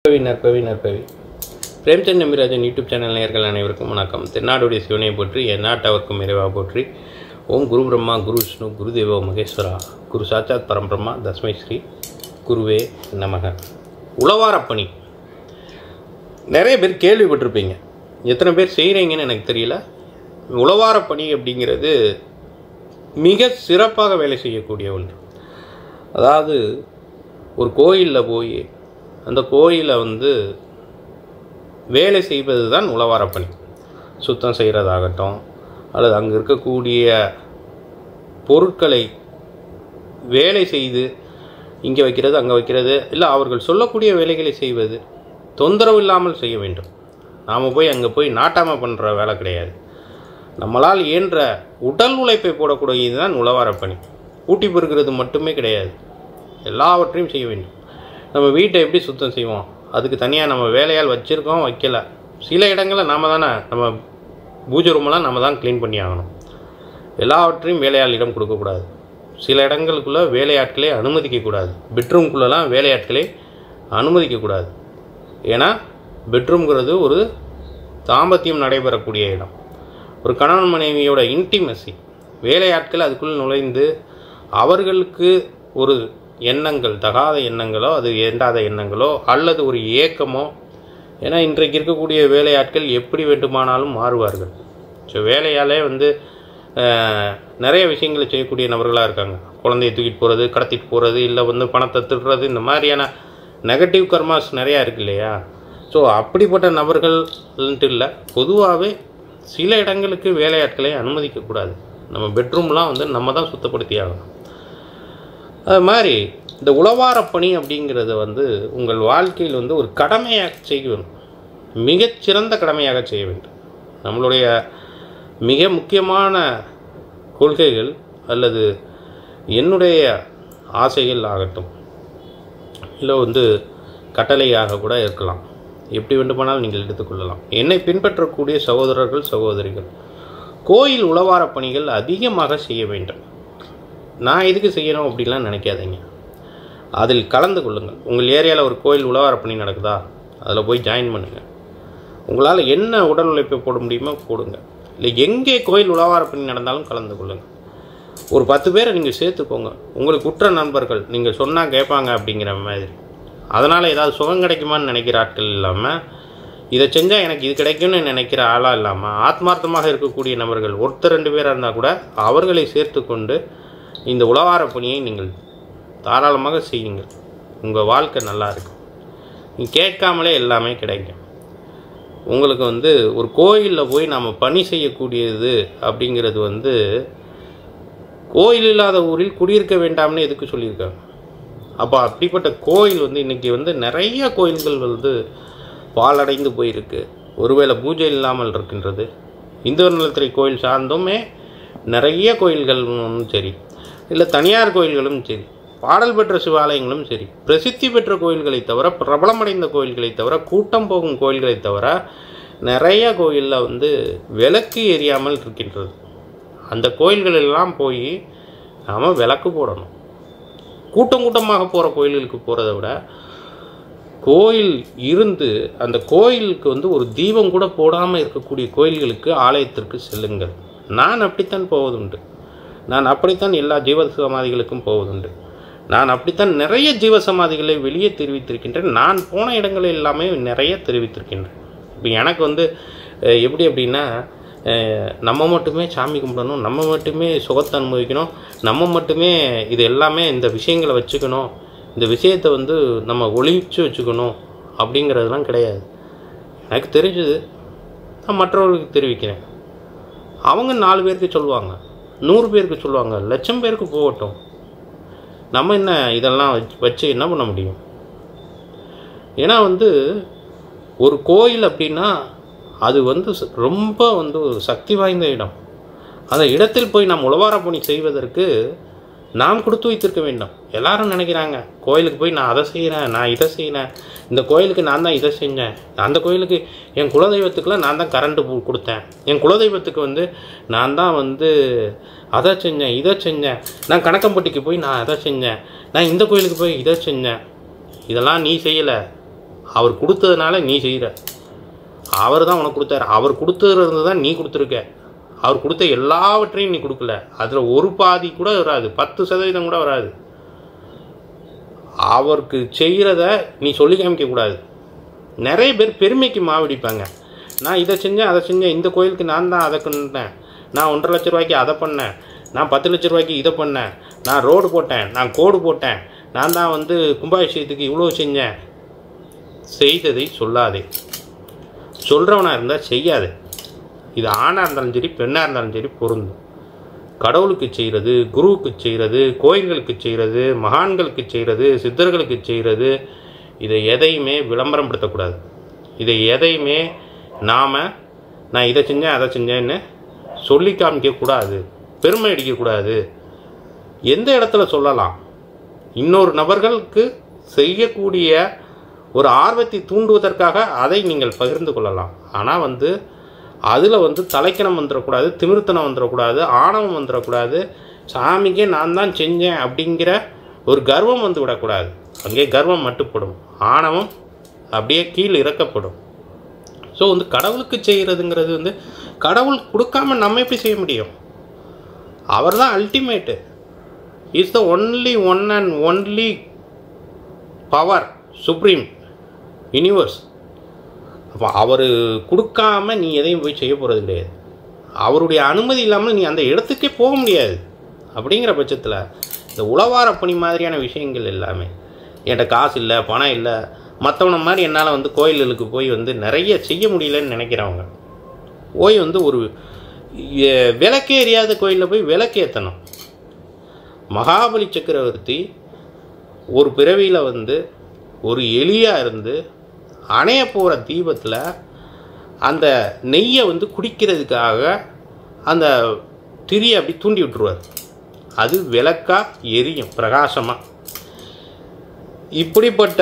நற்பவி நற்பவி நற்பவி பிரேம்சந்த் நம்பிராஜன் யூடியூப் சேனல் நேயர்கள் அனைவருக்கும் வணக்கம் தென்னாடுடைய சிவனை போற்றி எந்நாட்டவர்க்கும் இறைவா போற்றி ஓம் குரு பிரம்மா குரு விஷ்ணு குரு தேவோ மகேஸ்வரா குரு சாட்சாத் பரம்பிரம்மா தஸ்மை ஸ்ரீ குருவே நமக உளவாரப்பணி நிறைய பேர் கேள்விப்பட்டிருப்பீங்க எத்தனை பேர் செய்கிறீங்கன்னு எனக்கு தெரியல உளவாரப்பணி அப்படிங்கிறது மிக சிறப்பாக வேலை செய்யக்கூடிய ஒன்று அதாவது ஒரு கோயிலில் போய் அந்த கோயிலை வந்து வேலை செய்வது தான் உளவாரப்பணி சுத்தம் செய்கிறதாகட்டும் அல்லது அங்கே இருக்கக்கூடிய பொருட்களை வேலை செய்து இங்கே வைக்கிறது அங்கே வைக்கிறது இல்லை அவர்கள் சொல்லக்கூடிய வேலைகளை செய்வது தொந்தரவு இல்லாமல் செய்ய வேண்டும் நாம் போய் அங்கே போய் நாட்டாமல் பண்ணுற வேலை கிடையாது நம்மளால் இயன்ற உடல் உழைப்பை போடக்கூடியது தான் உளவாரப்பணி கூட்டி பெருக்கிறது மட்டுமே கிடையாது எல்லாவற்றையும் செய்ய வேண்டும் நம்ம வீட்டை எப்படி சுத்தம் செய்வோம் அதுக்கு தனியாக நம்ம வேலையால் வச்சுருக்கோம் வைக்கல சில இடங்களில் நாம தானே நம்ம பூஜை ரூமெல்லாம் நம்ம தான் க்ளீன் பண்ணி ஆகணும் எல்லாவற்றையும் வேலையாள் இடம் கொடுக்கக்கூடாது சில இடங்களுக்குள்ளே வேலையாட்களே அனுமதிக்கக்கூடாது பெட்ரூம்குள்ளெல்லாம் வேலையாட்களே அனுமதிக்கக்கூடாது ஏன்னா பெட்ரூம்ங்கிறது ஒரு தாம்பத்தியம் நடைபெறக்கூடிய இடம் ஒரு கணவன் மனைவியோட இன்டிமசி வேலையாட்கள் அதுக்குள் நுழைந்து அவர்களுக்கு ஒரு எண்ணங்கள் தகாத எண்ணங்களோ அது எண்டாத எண்ணங்களோ அல்லது ஒரு ஏக்கமோ ஏன்னா இன்றைக்கு இருக்கக்கூடிய வேலையாட்கள் எப்படி வேண்டுமானாலும் மாறுவார்கள் ஸோ வேலையாலே வந்து அஹ், நிறைய விஷயங்களை செய்யக்கூடிய நபர்களாக இருக்காங்க குழந்தைய தூக்கிட்டு போகிறது கடத்திட்டு போகிறது இல்லை வந்து பணத்தை திருடுறது இந்த மாதிரியான நெகட்டிவ் கர்மாஸ் நிறையா இருக்கு இல்லையா ஸோ அப்படிப்பட்ட நபர்கள்ன்ட்டு இல்லை பொதுவாகவே சில இடங்களுக்கு வேலையாட்களை அனுமதிக்கக்கூடாது நம்ம பெட்ரூம்லாம் வந்து நம்ம தான் சுத்தப்படுத்தி ஆகணும் அது மாதிரி இந்த உளவாரப் பணி அப்படிங்கிறத வந்து உங்கள் வாழ்க்கையில் வந்து ஒரு கடமையாக செய்யணும் மிகச்சிறந்த கடமையாக செய்ய வேண்டும் நம்மளுடைய மிக முக்கியமான கொள்கைகள் அல்லது என்னுடைய ஆசைகள் ஆகட்டும் இல்லை வந்து கட்டளையாக கூட இருக்கலாம் எப்படி வேண்டுமானாலும் நீங்கள் எடுத்துக்கொள்ளலாம் என்னை பின்பற்றக்கூடிய சகோதரர்கள் சகோதரிகள் கோயில் உளவாரப் பணிகள் அதிகமாக செய்ய வேண்டும் நான் எதுக்கு செய்யணும் அப்படிலாம் நினைக்காதீங்க அதில் கலந்து கொள்ளுங்கள் உங்கள் ஏரியாவில் ஒரு கோயில் உழவார பணி நடக்குதா அதில் போய் ஜாயின் பண்ணுங்கள் உங்களால் என்ன உடல் உழைப்பை போட முடியுமோ போடுங்க இல்லை எங்கே கோயில் உழவார பணி நடந்தாலும் கலந்து கொள்ளுங்கள் ஒரு பத்து பேரை நீங்கள் சேர்த்துக்கோங்க உங்களுக்கு உற்ற நண்பர்கள் நீங்கள் சொன்னால் கேட்பாங்க அப்படிங்கிற மாதிரி அதனால் ஏதாவது சுகம் கிடைக்குமான்னு நினைக்கிற ஆட்கள் இல்லாமல் இதை செஞ்சால் எனக்கு இது கிடைக்கும்னு நினைக்கிற ஆளாக இல்லாமல் ஆத்மார்த்தமாக இருக்கக்கூடிய நபர்கள் ஒருத்தர் ரெண்டு பேராக இருந்தால் கூட அவர்களை சேர்த்து கொண்டு இந்த உளவார பணியை நீங்கள் தாராளமாக செய்யுங்கள் உங்கள் வாழ்க்கை நல்லா இருக்கும் நீ கேட்காமலே எல்லாமே கிடைக்கும் உங்களுக்கு வந்து ஒரு கோயிலில் போய் நாம் பணி செய்யக்கூடியது அப்படிங்கிறது வந்து கோயில் இல்லாத ஊரில் குடியிருக்க வேண்டாம்னு எதுக்கு சொல்லியிருக்காங்க அப்போ அப்படிப்பட்ட கோயில் வந்து இன்றைக்கி வந்து நிறைய கோயில்கள் வந்து பாலடைந்து போயிருக்கு ஒருவேளை பூஜை இல்லாமல் இருக்கின்றது இந்து நிலத்துறை கோயில் சார்ந்துமே நிறைய கோயில்களும் சரி இல்லை தனியார் கோயில்களும் சரி பாடல் பெற்ற சிவாலயங்களும் சரி பிரசித்தி பெற்ற கோயில்களை தவிர பிரபலமடைந்த கோயில்களை தவிர கூட்டம் போகும் கோயில்களை தவிர நிறைய கோயிலில் வந்து விளக்கு எரியாமல் இருக்கின்றது அந்த கோயில்கள் எல்லாம் போய் நாம் விளக்கு போடணும் கூட்டம் கூட்டமாக போகிற கோயில்களுக்கு போகிறத விட கோயில் இருந்து அந்த கோயிலுக்கு வந்து ஒரு தீபம் கூட போடாமல் இருக்கக்கூடிய கோயில்களுக்கு ஆலயத்திற்கு செல்லுங்கள் நான் அப்படித்தான் போவதுண்டு நான் அப்படித்தான் எல்லா ஜீவ சமாதிகளுக்கும் போவதுண்டு நான் அப்படித்தான் நிறைய ஜீவ சமாதிகளை வெளியே தெரிவித்திருக்கின்றேன் நான் போன இடங்களில் எல்லாமே நிறைய தெரிவித்திருக்கின்றேன் இப்போ எனக்கு வந்து அஹ், எப்படி அப்படின்னா அஹ், நம்ம மட்டுமே சாமி கும்பிடணும் நம்ம மட்டுமே சுகத்தை அனுபவிக்கணும் நம்ம மட்டுமே இது எல்லாமே இந்த விஷயங்களை வச்சுக்கணும் இந்த விஷயத்தை வந்து நம்ம ஒளிச்சு வச்சுக்கணும் அப்படிங்கிறதுலாம் கிடையாது எனக்கு தெரிஞ்சது நான் மற்றவர்களுக்கு தெரிவிக்கிறேன் அவங்க நாலு பேருக்கு சொல்லுவாங்க நூறு பேருக்கு சொல்லுவாங்க லட்சம் பேருக்கு போகட்டும் நம்ம என்ன இதெல்லாம் வச்சு வச்சு என்ன பண்ண முடியும் ஏன்னா வந்து ஒரு கோயில் அப்படின்னா அது வந்து ச- ரொம்ப வந்து ஒரு சக்தி வாய்ந்த இடம் அந்த இடத்தில் போய் நாம் உழவார பணி செய்வதற்கு நாம் கொடுத்து வைத்திருக்க வேண்டும் எல்லாரும் நினைக்கிறாங்க கோயிலுக்கு போய் நான் அதை செய்கிறேன் நான் இதை செய்கிறேன் இந்த கோயிலுக்கு நான் தான் இதை செஞ்சேன் அந்த கோயிலுக்கு என் குலதெய்வத்துக்குலாம் நான் தான் கரண்ட்டு பூ கொடுத்தேன் என் குலதெய்வத்துக்கு வந்து நான் தான் வந்து அதை செஞ்சேன் இதை செஞ்சேன் நான் கணக்கம்பட்டிக்கு போய் நான் அதை செஞ்சேன் நான் இந்த கோயிலுக்கு போய் இதை செஞ்சேன் இதெல்லாம் நீ செய்யலை அவர் கொடுத்ததுனால நீ செய்கிற அவர் தான் உனக்கு கொடுத்தாரு அவர் கொடுத்ததுல தான் நீ கொடுத்துருக்க அவர் கொடுத்த எல்லாவற்றையும் நீ கொடுக்கல அதில் ஒரு பாதி கூட வராது பத்து சதவீதம் கூட வராது அவருக்கு செய்கிறத நீ சொல்லி காமிக்கக்கூடாது நிறைய பேர் பெருமைக்கு மாவடிப்பாங்க நான் இதை செஞ்சேன் அதை செஞ்சேன் இந்த கோயிலுக்கு நான் தான் அதை கொண்டேன் நான் ஒன்றரை லட்ச ரூபாய்க்கு அதை பண்ணேன் நான் பத்து லட்ச ரூபாய்க்கு இதை பண்ணேன் நான் ரோடு போட்டேன் நான் கோடு போட்டேன் நான் தான் வந்து கும்பாபிஷேகத்துக்கு இவ்வளோ செஞ்சேன் செய்ததை சொல்லாதே சொல்கிறவனா இருந்தால் செய்யாதே இது ஆணாக இருந்தாலும் சரி பெண்ணாக இருந்தாலும் சரி பொருந்தும் கடவுளுக்கு செய்கிறது குருவுக்கு செய்கிறது கோயில்களுக்கு செய்கிறது மகான்களுக்கு செய்கிறது சித்தர்களுக்கு செய்கிறது இதை எதையுமே விளம்பரப்படுத்தக்கூடாது இதை எதையுமே நாம் நான் இதை செஞ்சேன் அதை செஞ்சேன்னு சொல்லி காமிக்கக்கூடாது பெருமை அடிக்கக்கூடாது எந்த இடத்துல சொல்லலாம் இன்னொரு நபர்களுக்கு செய்யக்கூடிய ஒரு ஆர்வத்தை தூண்டுவதற்காக அதை நீங்கள் பகிர்ந்து கொள்ளலாம் ஆனால் வந்து அதில் வந்து தலைக்கணம் வந்துடக்கூடாது திமிர்த்தனம் வந்துடக்கூடாது ஆணவம் வந்துடக்கூடாது சாமிக்கே நான் தான் செஞ்சேன் அப்படிங்கிற ஒரு கர்வம் வந்து விடக்கூடாது அங்கே கர்வம் மட்டுப்படும் ஆணவம் அப்படியே கீழ் இறக்கப்படும் ஸோ வந்து கடவுளுக்கு செய்கிறதுங்கிறது வந்து கடவுள் கொடுக்காம நம்ம எப்படி செய்ய முடியும் அவர் தான் ultimate is the only one and only power supreme universe அப்போ அவர் கொடுக்காம நீ எதையும் போய் செய்ய போகிறது கிடையாது அவருடைய அனுமதி இல்லாமல் நீ அந்த இடத்துக்கே போக முடியாது அப்படிங்கிற பட்சத்தில் இந்த உளவார பணி மாதிரியான விஷயங்கள் எல்லாமே என்கிட்ட காசு இல்லை பணம் இல்லை மற்றவனை மாதிரி என்னால் வந்து கோயில்களுக்கு போய் வந்து நிறைய செய்ய முடியலன்னு நினைக்கிறவங்க போய் வந்து ஒரு எ- விளக்கே எரியாத கோயிலில் போய் விளக்கேற்றணும் மகாபலி சக்கரவர்த்தி ஒரு பிறவியில் வந்து ஒரு எலியாக இருந்து அணைய போகிற தீபத்தில் அந்த நெய்யை வந்து குடிக்கிறதுக்காக அந்த திரியை அப்படி தூண்டி விட்டுருவார் அது விளக்கா எரியும் பிரகாசமாக இப்படிப்பட்ட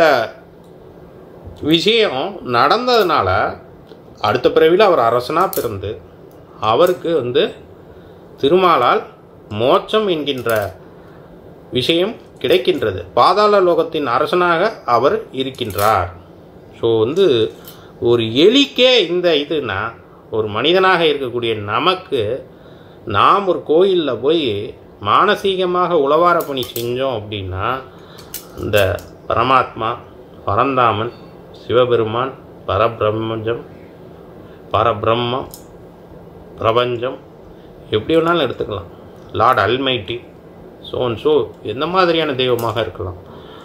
விஷயம் நடந்ததுனால அடுத்த பிறவியில் அவர் அரசனாக பிறந்து அவருக்கு வந்து திருமாலால் மோட்சம் என்கின்ற விஷயம் கிடைக்கின்றது பாதாள லோகத்தின் அரசனாக அவர் இருக்கின்றார் ஸோ வந்து ஒரு எலிக்கே இந்த இதுனா ஒரு மனிதனாக இருக்கக்கூடிய நமக்கு நாம் ஒரு கோயிலில் போய் மானசீகமாக உளவார பணி செஞ்சோம் அப்படின்னா இந்த பரமாத்மா பரந்தாமன் சிவபெருமான் பரபிரம்மஞ்சம் பரபிரம்மம் பிரபஞ்சம் எப்படி வேணாலும் எடுத்துக்கலாம் lord almighty so and so எந்த மாதிரியான தெய்வமாக இருக்கலாம்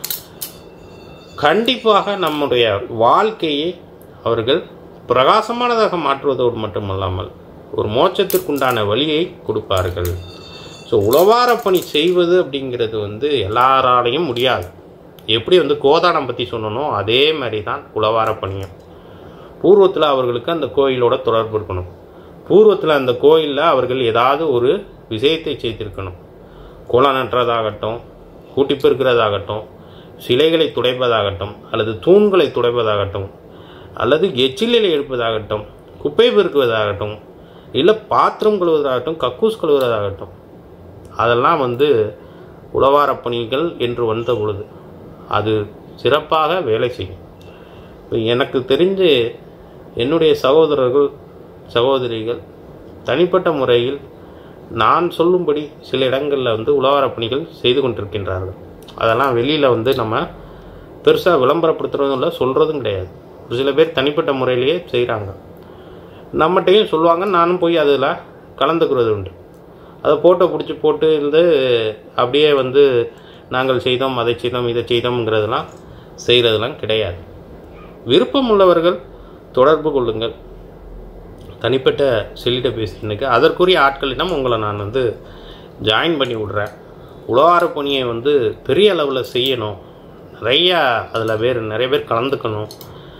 கண்டிப்பாக நம்முடைய வாழ்க்கையை அவர்கள் பிரகாசமானதாக மாற்றுவதோடு மட்டுமல்லாமல் ஒரு மோட்சத்திற்குண்டான வழியை கொடுப்பார்கள் ஸோ உளவார பணி செய்வது அப்படிங்கிறது வந்து எல்லாராலையும் முடியாது எப்படி வந்து கோதானம் பற்றி சொன்னனோ அதே மாதிரி தான் உளவார பணியும் பூர்வத்தில் அவர்களுக்கு அந்த கோயிலோட தொடர்பு இருக்கணும் பூர்வத்தில் அந்த கோயிலில் அவர்கள் ஏதாவது ஒரு விஷயத்தை செய்திருக்கணும் குளம் நட்டுறதாகட்டும் கூட்டி பெருக்கிறதாகட்டும் சிலைகளை துடைப்பதாகட்டும் அல்லது தூண்களை துடைப்பதாகட்டும் அல்லது எச்சிலை எடுப்பதாகட்டும் குப்பை பெருக்குவதாகட்டும் இல்லை பாத்திரம் கழுவுவதாகட்டும் கக்கூஸ் கழுவுவதாகட்டும் அதெல்லாம் வந்து உளவார பணிகள் என்று வந்த பொழுது அது சிறப்பாக வேலை செய்யும் இப்ப எனக்கு தெரிஞ்சு என்னுடைய சகோதரர்கள் சகோதரிகள் தனிப்பட்ட முறையில் நான் சொல்லும்படி சில இடங்களில் வந்து உளவார பணிகள் செய்து கொண்டிருக்கின்றார்கள் அதெல்லாம் வெளியில் வந்து நம்ம பெருசாக விளம்பரப்படுத்துறதும் இல்லை சொல்கிறதும் கிடையாது ஒரு சில பேர் தனிப்பட்ட முறையிலேயே செய்கிறாங்க நம்மகிட்டையும் சொல்லுவாங்க நானும் போய் அதில் கலந்துக்கிறது உண்டு அதை ஃபோட்டோ பிடிச்சி போட்டு இருந்து அப்படியே வந்து நாங்கள் செய்தோம் அதை செய்தோம் இதை செய்தோம்ங்கிறதெல்லாம் செய்கிறதெல்லாம் கிடையாது விருப்பம் உள்ளவர்கள் தொடர்பு கொள்ளுங்கள் தனிப்பட்ட செல்லிட பேசினுக்கு அதற்குரிய ஆட்களிடம் உங்களை நான் வந்து ஜாயின் பண்ணி விட்றேன் உழவார பணியை வந்து பெரிய அளவில் செய்யணும் நிறையா அதில் பேர் நிறைய பேர் கலந்துக்கணும்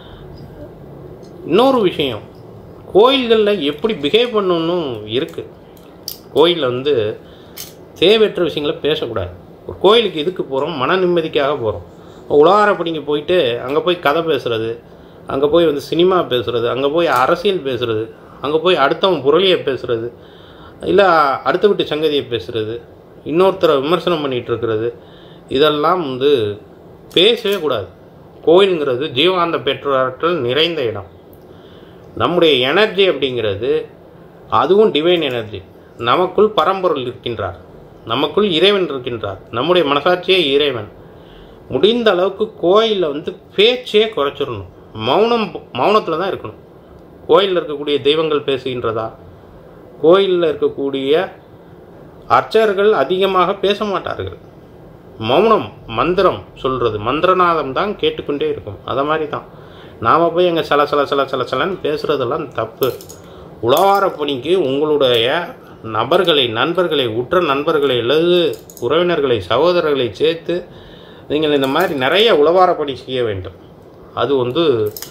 இன்னொரு விஷயம் கோயில்களில் எப்படி பிஹேவ் பண்ணணும் இருக்குது கோயிலில் வந்து தேவையற்ற விஷயங்களை பேசக்கூடாது ஒரு கோயிலுக்கு எதுக்கு போகிறோம் மன நிம்மதிக்காக போகிறோம் உலகார படிங்க போயிட்டு அங்கே போய் கதை பேசுகிறது அங்கே போய் வந்து சினிமா பேசுகிறது அங்கே போய் அரசியல் பேசுகிறது அங்கே போய் அடுத்தவன் புரளியை பேசுகிறது இல்லை அடுத்த வீட்டு சங்கதியை பேசுகிறது இன்னொருத்தரை விமர்சனம் பண்ணிகிட்டு இருக்கிறது இதெல்லாம் வந்து பேசவே கூடாது கோயிலுங்கிறது ஜீவாந்த பெற்றாற்றல் நிறைந்த இடம் நம்முடைய எனர்ஜி அப்படிங்கிறது அதுவும் டிவைன் எனர்ஜி நமக்குள் பரம்பொருள் இருக்கின்றார் நமக்குள் இறைவன் இருக்கின்றார் நம்முடைய மனசாட்சியே இறைவன் முடிந்த அளவுக்கு கோயிலில் வந்து பேச்சே குறைச்சிடணும் மௌனம் மௌனத்தில் தான் இருக்கணும் கோயிலில் இருக்கக்கூடிய தெய்வங்கள் பேசுகின்றதா கோயிலில் இருக்கக்கூடிய அர்ச்சகர்கள் அதிகமாக பேச மாட்டார்கள் மௌனம் மந்திரம் சொல்கிறது மந்திரநாதம் தான் கேட்டுக்கொண்டே இருக்கும் அதை மாதிரி தான் நாம் போய் எங்கள் சல சல சல சல சலன்னு பேசுகிறதெல்லாம் தப்பு உழவார பணிக்கு உங்களுடைய நபர்களை நண்பர்களை உற்ற நண்பர்களை அல்லது உறவினர்களை சகோதரர்களை சேர்த்து நீங்கள் இந்த மாதிரி நிறைய உழவார பணி செய்ய வேண்டும் அது வந்து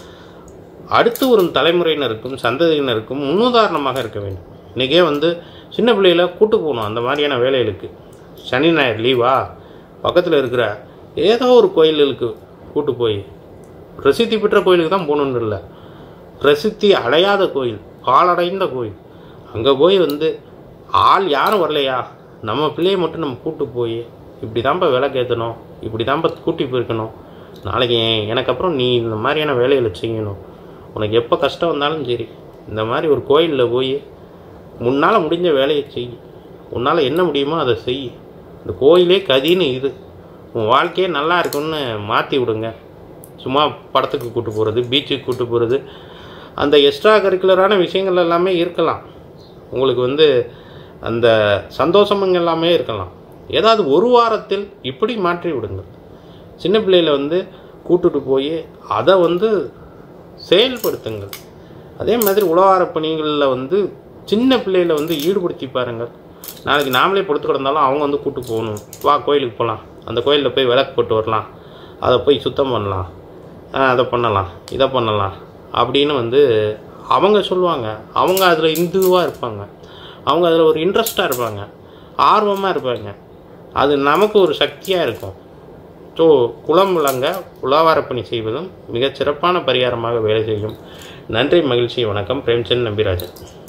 அடுத்து வரும் தலைமுறையினருக்கும் சந்ததியினருக்கும் முன்னுதாரணமாக இருக்க வேண்டும் இன்றைக்கே வந்து சின்ன பிள்ளைகளை கூட்டு போகணும் அந்த மாதிரியான வேலைகளுக்கு சனி ஞாயிறு லீவா பக்கத்தில் இருக்கிற ஏதோ ஒரு கோயில்களுக்கு கூட்டு போய் பிரசித்தி பெற்ற கோயிலுக்கு தான் போகணுன்னு இல்லை பிரசித்தி அடையாத கோயில் பாலடைந்த கோயில் அங்கே போய் வந்து ஆள் யாரும் வரலையா நம்ம பிள்ளையை மட்டும் நம்ம கூட்டு போய் இப்படி தான்ப்பா விளக்கேற்றணும் இப்படி தான்ப்பா கூட்டி போயிருக்கணும் நாளைக்கு என்- எனக்கு அப்புறம் நீ இந்த மாதிரியான வேலைகளை செய்யணும் உனக்கு எப்போ கஷ்டம் வந்தாலும் சரி இந்த மாதிரி ஒரு கோயிலில் போய் முன்னால் முடிஞ்ச வேலையை செய் உன்னால் என்ன முடியுமோ அதை செய் இந்த கோயிலே கதின்னு இரு உன் வாழ்க்கையே நல்லா இருக்கும்னு மாற்றி விடுங்க சும்மா படத்துக்கு கூட்டு போகிறது பீச்சுக்கு கூட்டு போகிறது அந்த எக்ஸ்ட்ரா கரிக்குலரான விஷயங்கள் எல்லாமே இருக்கலாம் உங்களுக்கு வந்து அந்த சந்தோஷமுங்க எல்லாமே இருக்கலாம் ஏதாவது ஒரு வாரத்தில் இப்படி மாற்றி விடுங்கள் சின்ன பிள்ளையில வந்து கூட்டுட்டு போய் அதை வந்து செயல்படுத்துங்கள் அதே மாதிரி உழவார பணிகளில் வந்து சின்ன பிள்ளையில வந்து ஈடுபடுத்தி பாருங்கள் நாளைக்கு நாமளே படுத்து கிடந்தாலும் அவங்க வந்து கூட்டு போகணும் வா கோயிலுக்கு போகலாம் அந்த கோயிலில் போய் விளக்கு போட்டு வரலாம் அதை போய் சுத்தம் பண்ணலாம் ஆஹ் அதை பண்ணலாம் இதை பண்ணலாம் அப்படின்னு வந்து அவங்க சொல்லுவாங்க அவங்க அதில் இந்துவாக இருப்பாங்க அவங்க அதில் ஒரு இன்ட்ரெஸ்டாக இருப்பாங்க ஆர்வமாக இருப்பாங்க அது நமக்கு ஒரு சக்தியாக இருக்கும் ஸோ குளம் விளங்க உலாவாரப்பணி செய்வதும் மிகச் சிறப்பான பரிகாரமாக வேலை செய்யும் நன்றி மகிழ்ச்சி வணக்கம் பிரேம்சந்த் நம்பிராஜன்